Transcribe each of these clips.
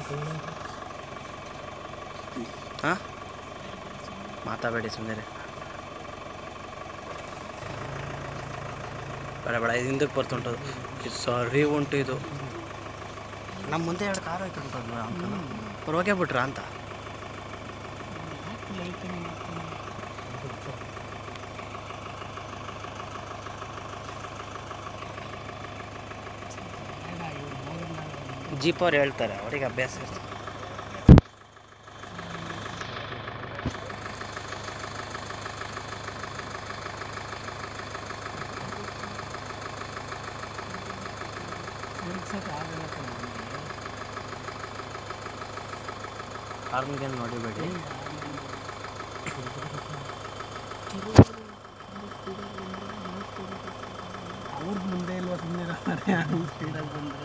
ಹಾಂ ಮಾತಾಡಬೇಡಿ ಸುಮ್ಮನೆ ಬೇಡ ಬೇಡ ಇದು ಹಿಂದಕ್ಕೆ ಬರ್ತುಂಟದು ಇದು ಸರಿ ಉಂಟು ಇದು ನಮ್ಮ ಮುಂದೆ ಎರಡು ಕಾರ್ ಆಯ್ತು ಉಂಟು ಅಂಕಲ್ ಅವ್ರು ಹೋಗೇ ಬಿಟ್ರಾ ಅಂತ ಜೀಪ್ ಅವ್ರು ಹೇಳ್ತಾರೆ ಅವ್ರಿಗೆ ಅಭ್ಯಾಸ ಇರ್ತದೆ ಹಾರ್ನ್ಗೇನು ನೋಡಿಬೇಡಿ ಅವ್ರದ್ದು ಮುಂದೆ ಇಲ್ವಾ ಸುಮ್ಮನೆ ಸ್ಪೀಡಾಗಿ ಬಂದರೆ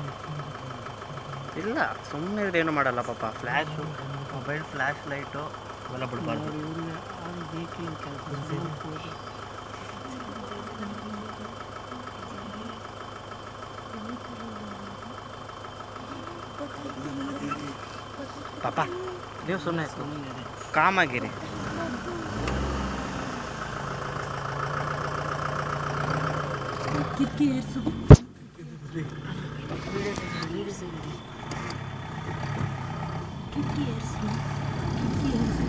ಇಲ್ಲ ಸುಮ್ಮನೆ ಏನು ಮಾಡಲ್ಲ ಪಾಪ ಫ್ಲ್ಯಾಶು ಮೊಬೈಲ್ ಫ್ಲ್ಯಾಶ್ ಲೈಟು ಅವೆಲ್ಲ ಬಿಡಬಾರ್ದು ಇವ್ರನ್ನ ಅವ್ರು ಬೇಕೇ ಕೆಲಸ ಪಾಪ ನೀವು ಸುಮ್ಮನೆ ಕಾಮಾಗಿರಿ ಕಿಟಕಿ ಏರ್ಸು ಕಿಟಕಿ ಏರ್ಸು ಕಿಟಕಿ ಏರ್ಸು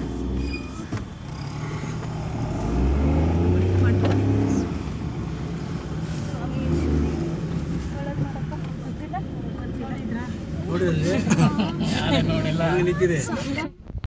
ನೋಡಿದ್ರೆ ನೋಡಿಲ್ಲ ನಿಂತಿದೆ